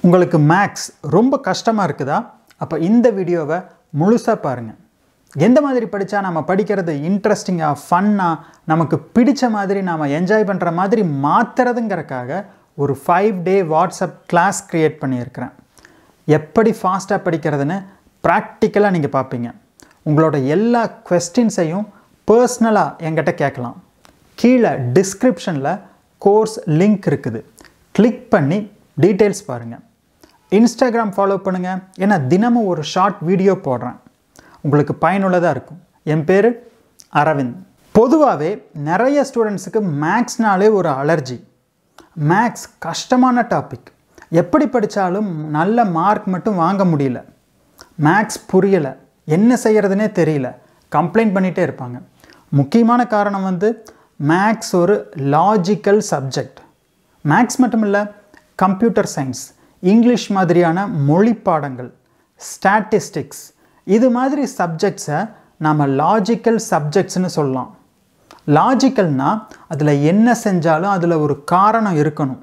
உங்களுக்கு மேக்ஸ் ரொம்ப கஷ்டமாக இருக்குதா அப்போ இந்த வீடியோவை முழுசாக பாருங்கள் எந்த மாதிரி படித்தா நம்ம படிக்கிறது இன்ட்ரெஸ்டிங்காக ஃபன்னாக நமக்கு பிடிச்ச மாதிரி நாம் என்ஜாய் பண்ணுற மாதிரி மாற்றுறதுங்கிறக்காக ஒரு five day WhatsApp class create பண்ணியிருக்கிறேன் எப்படி ஃபாஸ்ட்டாக படிக்கிறதுன்னு ப்ராக்டிக்கலாக நீங்கள் பார்ப்பீங்க உங்களோட எல்லா கொஸ்டின்ஸையும் பர்சனலாக என்கிட்ட கேட்கலாம் கீழே டிஸ்கிரிப்ஷனில் கோர்ஸ் லிங்க் இருக்குது கிளிக் பண்ணி டீட்டெயில்ஸ் பாருங்கள் இன்ஸ்டாகிராம் ஃபாலோ பண்ணுங்கள் ஏன்னா தினமும் ஒரு ஷார்ட் வீடியோ போடுறேன் உங்களுக்கு பயனுள்ளதாக இருக்கும் என் பேர் அரவிந்த் பொதுவாகவே நிறைய ஸ்டூடெண்ட்ஸுக்கு மேக்ஸ்னாலே ஒரு அலர்ஜி மேக்ஸ் கஷ்டமான டாபிக் எப்படி படித்தாலும் நல்ல மார்க் மட்டும் வாங்க முடியல மேக்ஸ் புரியலை என்ன செய்கிறதுனே தெரியல கம்ப்ளைண்ட் பண்ணிகிட்டே இருப்பாங்க முக்கியமான காரணம் வந்து மேக்ஸ் ஒரு லாஜிக்கல் சப்ஜெக்ட் மேக்ஸ் மட்டும் இல்லை கம்ப்யூட்டர் சயின்ஸ் இங்கிலீஷ் மாதிரியான மொழி பாடங்கள் ஸ்டாட்டிஸ்டிக்ஸ் இது மாதிரி சப்ஜெக்ட்ஸை நாம் லாஜிக்கல் சப்ஜெக்ட்ஸ்னு சொல்லலாம் லாஜிக்கல்னா அதில் என்ன செஞ்சாலும் அதில் ஒரு காரணம் இருக்கணும்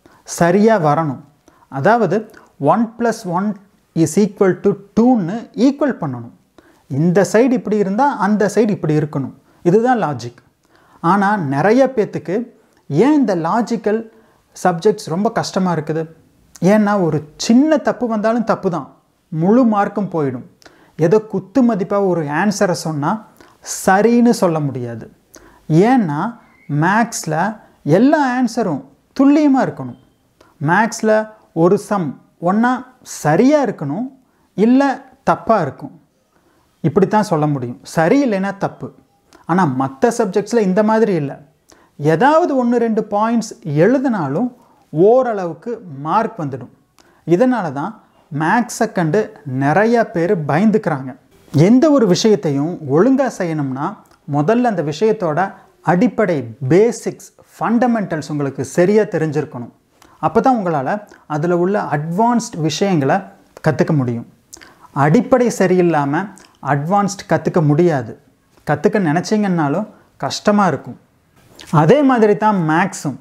சரியாக வரணும் அதாவது one plus one is equal to டூன்னு ஈக்குவல் பண்ணணும் இந்த சைடு இப்படி இருந்தால் அந்த சைடு இப்படி இருக்கணும் இதுதான் லாஜிக் ஆனால் நிறைய பேர்த்துக்கு ஏன் இந்த லாஜிக்கல் சப்ஜெக்ட்ஸ் ரொம்ப கஷ்டமாக இருக்குது ஏன்னா ஒரு சின்ன தப்பு வந்தாலும் தப்பு தான் முழு மார்க்கும் போயிடும் ஏதோ குத்து மதிப்பாக ஒரு ஆன்சரை சொன்னால் சரின்னு சொல்ல முடியாது ஏன்னா மேக்ஸில் எல்லா ஆன்சரும் துல்லியமாக இருக்கணும் மேக்ஸில் ஒரு சம் ஒன்றா சரியாக இருக்கணும் இல்லை தப்பாக இருக்கும் இப்படி தான் சொல்ல முடியும் சரி இல்லைன்னா தப்பு ஆனால் மற்ற சப்ஜெக்ட்ஸில் இந்த மாதிரி இல்லை ஏதாவது ஒன்று ரெண்டு பாயிண்ட்ஸ் எழுதினாலும் ஓரளவுக்கு மார்க் வந்துடும் இதனால தான் மேக்ஸை கண்டு நிறைய பேர் பயந்துக்கிறாங்க எந்த ஒரு விஷயத்தையும் ஒழுங்காக செய்யணும்னா முதல்ல அந்த விஷயத்தோட அடிப்படை பேசிக்ஸ் ஃபண்டமெண்டல்ஸ் உங்களுக்கு சரியாக தெரிஞ்சிருக்கணும் அப்போ தான் உங்களால் அதில் உள்ள அட்வான்ஸ்ட் விஷயங்களை கற்றுக்க முடியும் அடிப்படை சரியில்லாமல் அட்வான்ஸ்ட் கற்றுக்க முடியாது கற்றுக்க நினச்சிங்கன்னாலும் கஷ்டமாக இருக்கும் அதே மாதிரி தான் மேக்ஸும்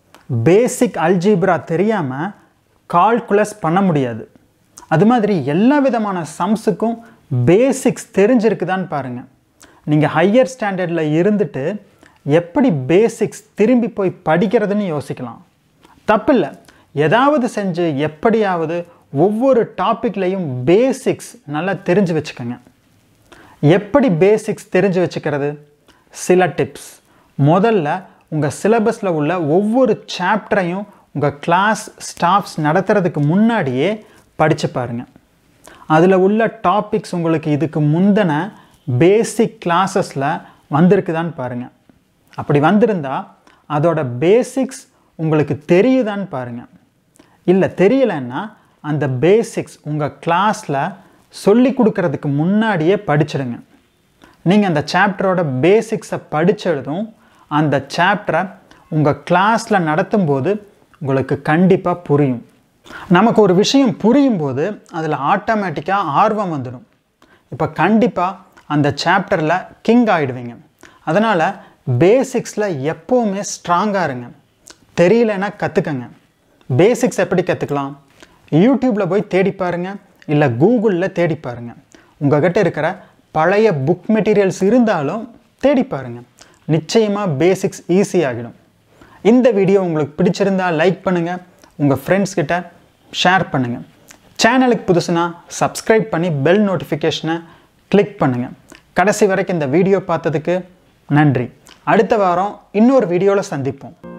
பேசிக் அல்ஜீப்ரா தெரியாமல் கால்குலஸ் பண்ண முடியாது அது மாதிரி எல்லா விதமான சம்ஸுக்கும் பேசிக்ஸ் தெரிஞ்சிருக்குதான்னு பாருங்கள் நீங்கள் ஹையர் ஸ்டாண்டர்டில் இருந்துட்டு எப்படி பேசிக்ஸ் திரும்பி போய் படிக்கிறதுன்னு யோசிக்கலாம் தப்பில்லை ஏதாவது செஞ்சு எப்படியாவது ஒவ்வொரு டாப்பிக்லேயும் பேசிக்ஸ் நல்லா தெரிஞ்சு வச்சுக்கோங்க எப்படி பேசிக்ஸ் தெரிஞ்சு வச்சுக்கிறது சில டிப்ஸ் முதல்ல உங்கள் சிலபஸில் உள்ள ஒவ்வொரு சாப்டரையும் உங்கள் கிளாஸ் ஸ்டாஃப்ஸ் நடத்துறதுக்கு முன்னாடியே படித்து பாருங்கள் அதில் உள்ள டாபிக்ஸ் உங்களுக்கு இதுக்கு முந்தின பேசிக் கிளாஸஸில் வந்திருக்குதான்னு பாருங்கள் அப்படி வந்திருந்தா அதோட பேசிக்ஸ் உங்களுக்கு தெரியுதான்னு பாருங்கள் இல்லை தெரியலைன்னா அந்த பேசிக்ஸ் உங்கள் கிளாஸில் சொல்லி கொடுக்கறதுக்கு முன்னாடியே படிச்சிடுங்க நீங்கள் அந்த சாப்டரோட பேசிக்ஸை படித்ததும் அந்த சாப்டரை உங்கள் கிளாஸில் நடத்தும்போது உங்களுக்கு கண்டிப்பாக புரியும் நமக்கு ஒரு விஷயம் புரியும் போது அதில் ஆட்டோமேட்டிக்காக ஆர்வம் வந்துடும் இப்போ கண்டிப்பாக அந்த சாப்டரில் கிங் ஆகிடுவீங்க அதனால் பேசிக்ஸில் எப்போவுமே ஸ்ட்ராங்காக இருங்க தெரியலன்னா கற்றுக்கங்க பேசிக்ஸ் எப்படி கற்றுக்கலாம் யூடியூப்பில் போய் தேடி பாருங்கள் இல்லை கூகுளில் தேடி பாருங்கள் உங்கள்கிட்ட இருக்கிற பழைய புக் மெட்டீரியல்ஸ் இருந்தாலும் தேடி பாருங்கள் நிச்சயமாக பேசிக்ஸ் ஈஸி ஆகிடும் இந்த வீடியோ உங்களுக்கு பிடிச்சிருந்தா லைக் பண்ணுங்கள் உங்கள் ஃப்ரெண்ட்ஸ் கிட்ட ஷேர் பண்ணுங்கள் சேனலுக்கு புதுசுனா சப்ஸ்கிரைப் பண்ணி பெல் நோட்டிஃபிகேஷனை கிளிக் பண்ணுங்கள் கடைசி வரைக்கும் இந்த வீடியோ பார்த்ததுக்கு நன்றி அடுத்த வாரம் இன்னொரு வீடியோவில் சந்திப்போம்